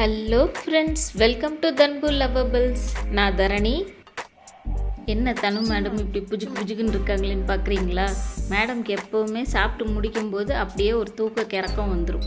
hello friends welcome to Thanbu lovables நான் தரணி என்ன தனு மேடம் இப்படி புஜு புஜுக்குன்னு இருக்காங்களேன்னு பார்க்குறீங்களா மேடம்க்கு எப்போவுமே சாப்பிட்டு முடிக்கும்போது அப்படியே ஒரு தூக்க கிறக்கம் வந்துடும்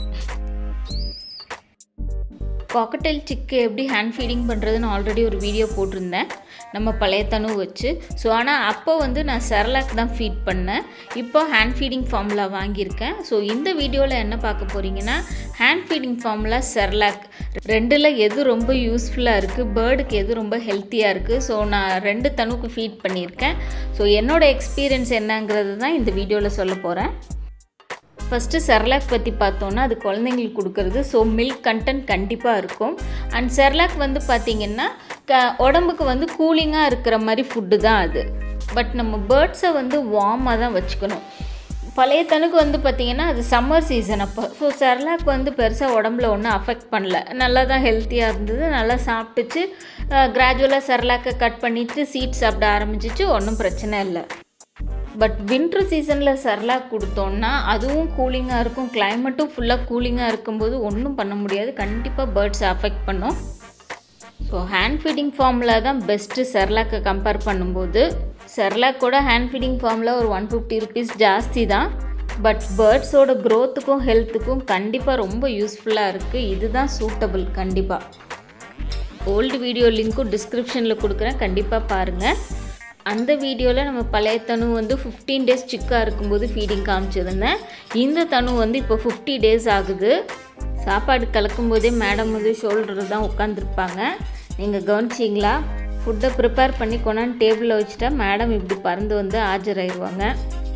காக்கட்டெயில் சிக்கு எப்படி ஹேண்ட் ஃபீடிங் பண்ணுறதுன்னு ஆல்ரெடி ஒரு வீடியோ போட்டிருந்தேன் நம்ம பழைய தனு வச்சு ஸோ ஆனால் அப்போ வந்து நான் செரலாக் தான் ஃபீட் பண்ணேன் இப்போ ஹேண்ட் ஃபீடிங் ஃபார்முலா வாங்கியிருக்கேன் ஸோ இந்த வீடியோவில் என்ன பார்க்க போகிறீங்கன்னா ஹேண்ட் ஃபீடிங் ஃபார்முலா செர்லாக் ரெண்டில் எது ரொம்ப யூஸ்ஃபுல்லாக இருக்குது பேர்டுக்கு எது ரொம்ப ஹெல்த்தியாக இருக்குது ஸோ நான் ரெண்டு தனுக்கு ஃபீட் பண்ணியிருக்கேன் ஸோ என்னோடய எக்ஸ்பீரியன்ஸ் என்னங்கிறது தான் இந்த வீடியோவில் சொல்ல போகிறேன் ஃபஸ்ட்டு செர்லாக் பற்றி பார்த்தோன்னா அது குழந்தைங்களுக்கு கொடுக்குறது ஸோ மில்க் கண்டென்ட் கண்டிப்பாக இருக்கும் அண்ட் செர்லாக் வந்து பார்த்திங்கன்னா க உடம்புக்கு வந்து கூலிங்காக இருக்கிற மாதிரி ஃபுட்டு தான் அது பட் நம்ம பேர்ட்ஸை வந்து வார்மாக தான் வச்சுக்கணும் பழைய தனுக்கு வந்து பார்த்திங்கன்னா அது சம்மர் சீசன் அப்போ ஸோ செர்லாக் வந்து பெருசாக உடம்புல ஒன்றும் அஃபெக்ட் பண்ணல நல்லா தான் ஹெல்த்தியாக இருந்தது நல்லா சாப்பிட்டுச்சு கிராஜுவலாக செர்லாக்கை கட் பண்ணிவிட்டு சீட் சாப்பிட ஆரம்பிச்சிச்சு ஒன்றும் பிரச்சனை இல்லை பட் வின்டர் சீசனில் சர்லாக் கொடுத்தோன்னா அதுவும் கூலிங்காக இருக்கும் கிளைமேட்டும் ஃபுல்லாக கூலிங்காக இருக்கும்போது ஒன்றும் பண்ண முடியாது கண்டிப்பாக பேர்ட்ஸ் அஃபெக்ட் பண்ணும் ஸோ ஹேண்ட் ஃபீடிங் ஃபார்மில் தான் பெஸ்ட்டு செர்லாக்கை கம்பேர் பண்ணும்போது செர்லாக்கோட ஹேண்ட் ஃபீடிங் ஃபார்மில் ஒரு ஒன் ஃபிஃப்டி ருபீஸ் ஜாஸ்தி தான் பட் பேர்ட்ஸோட க்ரோத்துக்கும் ஹெல்த்துக்கும் கண்டிப்பாக ரொம்ப யூஸ்ஃபுல்லாக இருக்குது இதுதான் சூட்டபிள் கண்டிப்பாக ஓல்டு வீடியோ லிங்க்கும் டிஸ்கிரிப்ஷனில் கொடுக்குறேன் கண்டிப்பாக பாருங்கள் அந்த வீடியோவில் நம்ம பழைய தனு வந்து ஃபிஃப்டீன் டேஸ் சிக்காக இருக்கும்போது ஃபீடிங் காமிச்சிருந்தேன் இந்த தனு வந்து இப்போ ஃபிஃப்டி டேஸ் ஆகுது சாப்பாடு கலக்கும் போதே மேடம் வந்து ஷோல்டர் தான் உட்காந்துருப்பாங்க நீங்கள் கவனிச்சிங்களா ஃபுட்டை ப்ரிப்பேர் பண்ணி கொண்டாந்து டேபிளில் வச்சுட்டா மேடம் இப்படி பறந்து வந்து ஆஜராயிடுவாங்க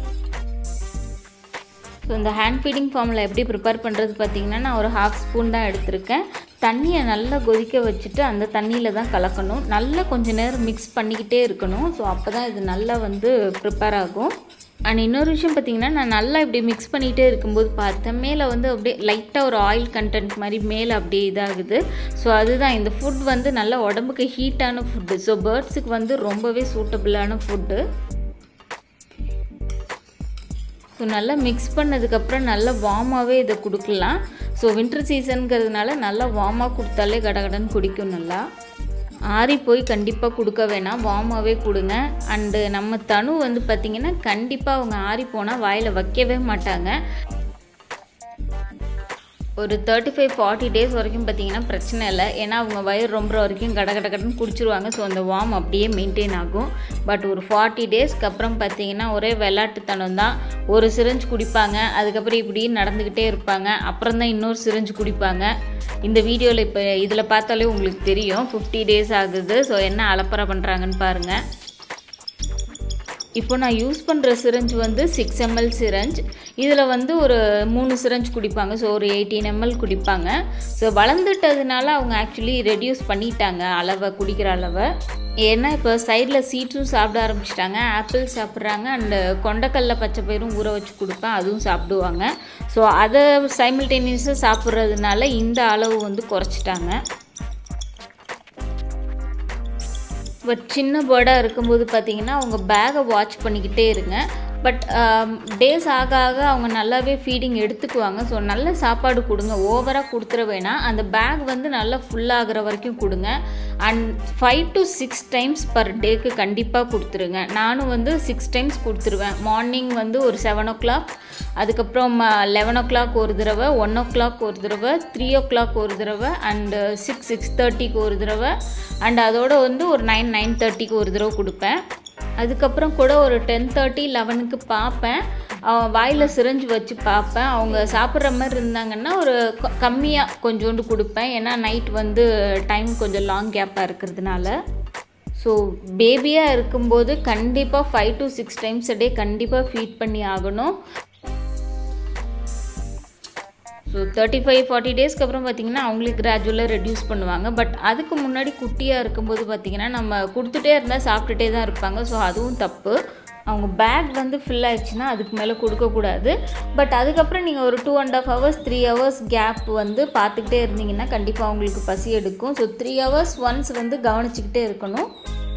ஸோ இந்த ஹேண்ட் ஃபீடிங் ஃபார்மில் எப்படி ப்ரிப்பேர் பண்ணுறது பார்த்தீங்கன்னா நான் ஒரு ஹாஃப் ஸ்பூன் தான் எடுத்திருக்கேன் தண்ணியை நல்லா கொதிக்க வச்சுட்டு அந்த தண்ணியில் தான் கலக்கணும் நல்லா கொஞ்சம் நேரம் மிக்ஸ் பண்ணிக்கிட்டே இருக்கணும் ஸோ அப்போ தான் இது நல்லா வந்து ப்ரிப்பேர் ஆகும் அண்ட் இன்னொரு விஷயம் பார்த்திங்கன்னா நான் நல்லா இப்படி மிக்ஸ் பண்ணிகிட்டே இருக்கும்போது பார்த்தேன் மேலே வந்து அப்படியே லைட்டாக ஒரு ஆயில் கண்டென்ட் மாதிரி மேலே அப்படியே இதாகுது ஸோ அதுதான் இந்த ஃபுட் வந்து நல்லா உடம்புக்கு ஹீட்டான ஃபுட்டு ஸோ பேர்ட்ஸுக்கு வந்து ரொம்பவே சூட்டபிளான ஃபுட்டு ஸோ நல்லா மிக்ஸ் பண்ணதுக்கப்புறம் நல்லா வார்மாகவே இதை கொடுக்கலாம் ஸோ வின்டர் சீசனுங்கிறதுனால நல்லா வார்மாக கொடுத்தாலே கடகடன்னு குடிக்கும் நல்லா ஆறி போய் கண்டிப்பாக கொடுக்க வேணாம் வார்மாகவே கொடுங்க அண்டு நம்ம தனு வந்து பார்த்திங்கன்னா கண்டிப்பாக அவங்க ஆறி போனால் வாயில் வைக்கவே மாட்டாங்க ஒரு தேர்ட்டி ஃபைவ் ஃபார்ட்டி டேஸ் வரைக்கும் பார்த்தீங்கன்னா பிரச்சனை இல்லை ஏன்னா அவங்க வயிறு ரொம்ப வரைக்கும் கட கட கடன்னு குடிச்சிருவாங்க ஸோ அந்த வார்ம் அப்படியே மெயின்டைன் ஆகும் பட் ஒரு ஃபார்ட்டி டேஸ்க்கு அப்புறம் பார்த்தீங்கன்னா ஒரே விளாட்டுத்தனம் தான் ஒரு சிரஞ்சு குடிப்பாங்க அதுக்கப்புறம் இப்படி நடந்துக்கிட்டே இருப்பாங்க அப்புறம் தான் இன்னொரு சிரஞ்சு குடிப்பாங்க இந்த வீடியோவில் இப்போ இதில் பார்த்தாலே உங்களுக்கு தெரியும் ஃபிஃப்டி டேஸ் ஆகுது ஸோ என்ன அலப்பறை பண்ணுறாங்கன்னு பாருங்கள் இப்போ நான் யூஸ் பண்ணுற சிரஞ்ச் வந்து சிக்ஸ் எம்எல் சிரஞ்ச் இதில் வந்து ஒரு மூணு சிரஞ்ச் குடிப்பாங்க ஸோ ஒரு எயிட்டீன் எம்எல் குடிப்பாங்க ஸோ வளர்ந்துட்டதுனால அவங்க ஆக்சுவலி ரெடியூஸ் பண்ணிட்டாங்க அளவை குடிக்கிற அளவை ஏன்னா இப்போ சைடில் சீட்ஸும் சாப்பிட ஆரம்பிச்சிட்டாங்க ஆப்பிள் சாப்பிட்றாங்க அண்டு கொண்டக்கல்ல பச்சை பயிரும் ஊற வச்சு கொடுப்பேன் அதுவும் சாப்பிடுவாங்க ஸோ அதை சைமில்டேனியஸாக சாப்பிட்றதுனால இந்த அளவு வந்து குறைச்சிட்டாங்க பட் சின்ன பேர்டாக இருக்கும்போது பார்த்தீங்கன்னா அவங்க பேகை வாட்ச் பண்ணிக்கிட்டே இருங்க பட் டேஸ் ஆக ஆக அவங்க நல்லாவே ஃபீடிங் எடுத்துக்குவாங்க ஸோ நல்ல சாப்பாடு கொடுங்க ஓவராக கொடுத்துட வேணாம் அந்த பேக் வந்து நல்லா ஃபுல்லாகிற வரைக்கும் கொடுங்க and five to six times per டேக்கு கண்டிப்பாக கொடுத்துருங்க நானும் வந்து சிக்ஸ் டைம்ஸ் கொடுத்துருவேன் மார்னிங் வந்து ஒரு செவன் ஓ கிளாக் அதுக்கப்புறம் லெவன் ஓ கிளாக் ஒரு தடவை ஒன் ஓ கிளாக் ஒரு தடவை த்ரீ ஓ கிளாக் ஒரு தடவை அண்டு சிக்ஸ் சிக்ஸ் தேர்ட்டிக்கு ஒரு தடவை அண்ட் அதோட வந்து ஒரு நைன் நைன் தேர்ட்டிக்கு ஒரு தடவை கொடுப்பேன் அதுக்கப்புறம் கூட ஒரு டென் தேர்ட்டி லெவனுக்கு பார்ப்பேன் வாயில் சிரஞ்சு வச்சு பார்ப்பேன் அவங்க சாப்பிட்ற மாதிரி இருந்தாங்கன்னா ஒரு கம்மியாக கொஞ்சோண்டு கொடுப்பேன் ஏன்னா நைட் வந்து டைம் கொஞ்சம் லாங் கேப்பாக இருக்கிறதுனால ஸோ பேபியாக இருக்கும்போது கண்டிப்பாக five to six times a day கண்டிப்பாக ஃபீட் பண்ணி ஆகணும் ஸோ தேர்ட்டி ஃபைவ் ஃபார்ட்டி டேஸ்க்கு அப்புறம் பார்த்திங்கன்னா அவங்களுக்கு கிராஜுவலாக ரெடியூஸ் பண்ணுவாங்க பட் அதுக்கு முன்னாடி குட்டியாக இருக்கும்போது பார்த்திங்கன்னா நம்ம கொடுத்துட்டே இருந்தால் சாப்பிட்டுட்டே தான் இருப்பாங்க ஸோ அதுவும் தப்பு அவங்க பேக் வந்து ஃபில் ஆயிடுச்சுன்னா அதுக்கு மேலே கொடுக்கக்கூடாது பட் அதுக்கப்புறம் நீங்கள் ஒரு two and half hours three hours gap வந்து பார்த்துக்கிட்டே இருந்தீங்கன்னா கண்டிப்பாக அவங்களுக்கு பசி எடுக்கும் ஸோ த்ரீ ஹவர்ஸ் ஒன்ஸ் வந்து கவனிச்சிக்கிட்டே இருக்கணும்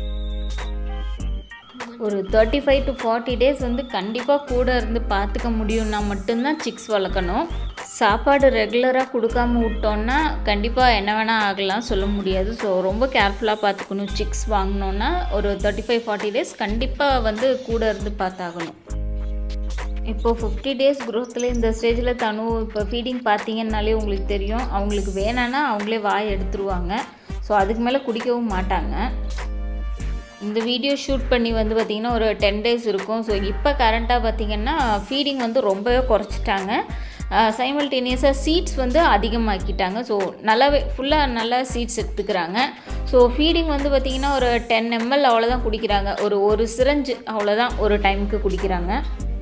ஒரு thirty five to forty days வந்து கண்டிப்பாக கூட இருந்து பார்த்துக்க முடியும்னா மட்டும்தான் சிக்ஸ் வளர்க்கணும் சாப்பாடு ரெகுலராக கொடுக்காம விட்டோன்னா கண்டிப்பாக என்ன வேணால் ஆகலாம் சொல்ல முடியாது ஸோ ரொம்ப கேர்ஃபுல்லாக பார்த்துக்கணும் சிக்ஸ் வாங்கினோன்னா ஒரு தேர்ட்டி ஃபைவ் ஃபார்ட்டி டேஸ் கண்டிப்பாக வந்து கூட இருந்து பார்த்தாகணும் இப்போது ஃபிஃப்டி டேஸ் குரோத்தில் இந்த ஸ்டேஜில் தனு இப்போ ஃபீடிங் பார்த்தீங்கன்னாலே உங்களுக்கு தெரியும் அவங்களுக்கு வேணான்னா அவங்களே வாய் எடுத்துருவாங்க ஸோ அதுக்கு மேலே குடிக்கவும் மாட்டாங்க இந்த வீடியோ ஷூட் பண்ணி வந்து பார்த்திங்கன்னா ஒரு டென் டேஸ் இருக்கும் ஸோ இப்போ கரண்ட்டாக பார்த்திங்கன்னா ஃபீடிங் வந்து ரொம்பவே குறைச்சிட்டாங்க சைமல்டேனியஸாக சீட்ஸ் வந்து அதிகமாக்கிட்டாங்க ஸோ நல்லாவே ஃபுல்லாக நல்லா சீட்ஸ் எடுத்துக்கிறாங்க ஸோ ஃபீடிங் வந்து பார்த்திங்கன்னா ஒரு டென் எம்எல் அவ்வளோதான் குடிக்கிறாங்க ஒரு ஒரு சிரஞ்சு அவ்வளோதான் ஒரு டைமுக்கு குடிக்கிறாங்க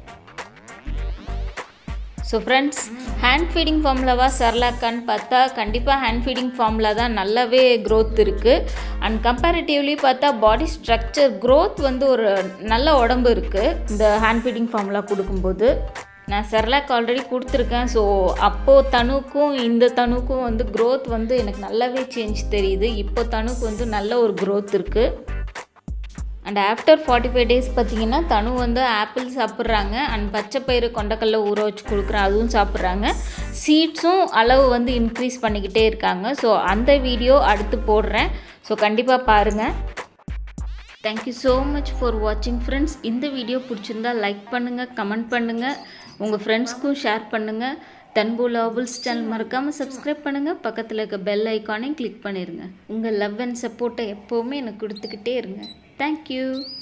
ஸோ ஃப்ரெண்ட்ஸ் ஹேண்ட் ஃபீடிங் ஃபார்முலாவா சர்லாக்கான்னு பார்த்தா கண்டிப்பாக ஹேண்ட் ஃபீடிங் ஃபார்முலா தான் நல்லாவே க்ரோத் இருக்குது அண்ட் கம்பேரிட்டிவ்லி பார்த்தா பாடி ஸ்ட்ரக்சர் க்ரோத் வந்து ஒரு நல்ல உடம்பு இருக்குது இந்த ஹேண்ட் ஃபீடிங் ஃபார்முலா கொடுக்கும்போது நான் செர்லாக் ஆல்ரெடி கொடுத்துருக்கேன் ஸோ அப்போது தனுக்கும் இந்த தனுக்கும் வந்து க்ரோத் வந்து எனக்கு நல்லாவே சேஞ்ச் தெரியுது இப்போ தனுக்கு வந்து நல்ல ஒரு க்ரோத் இருக்குது and after forty five days பார்த்தீங்கன்னா தனு வந்து ஆப்பிள் சாப்பிட்றாங்க அண்ட் பச்சை பயிறு கொண்டக்கல்ல ஊற வச்சு கொடுக்குறேன் அதுவும் சாப்பிட்றாங்க சீட்ஸும் அளவு வந்து இன்க்ரீஸ் பண்ணிக்கிட்டே இருக்காங்க ஸோ அந்த வீடியோ அடுத்து போடுறேன் ஸோ கண்டிப்பாக பாருங்கள் தேங்க்யூ ஸோ மச் ஃபார் வாட்சிங் ஃப்ரெண்ட்ஸ் இந்த வீடியோ பிடிச்சிருந்தா லைக் பண்ணுங்கள் கமெண்ட் பண்ணுங்கள் உங்கள் ஃப்ரெண்ட்ஸ்க்கும் ஷேர் பண்ணுங்கள் தன்பு லாபுல்ஸ் சேனல் மறக்காமல் சப்ஸ்கிரைப் பண்ணுங்கள் பக்கத்தில் இருக்க பெல் ஐக்கானையும் கிளிக் பண்ணிடுங்க உங்கள் லவ் அண்ட் சப்போர்ட்டை எப்போவுமே எனக்கு கொடுத்துக்கிட்டே இருங்க தேங்க்யூ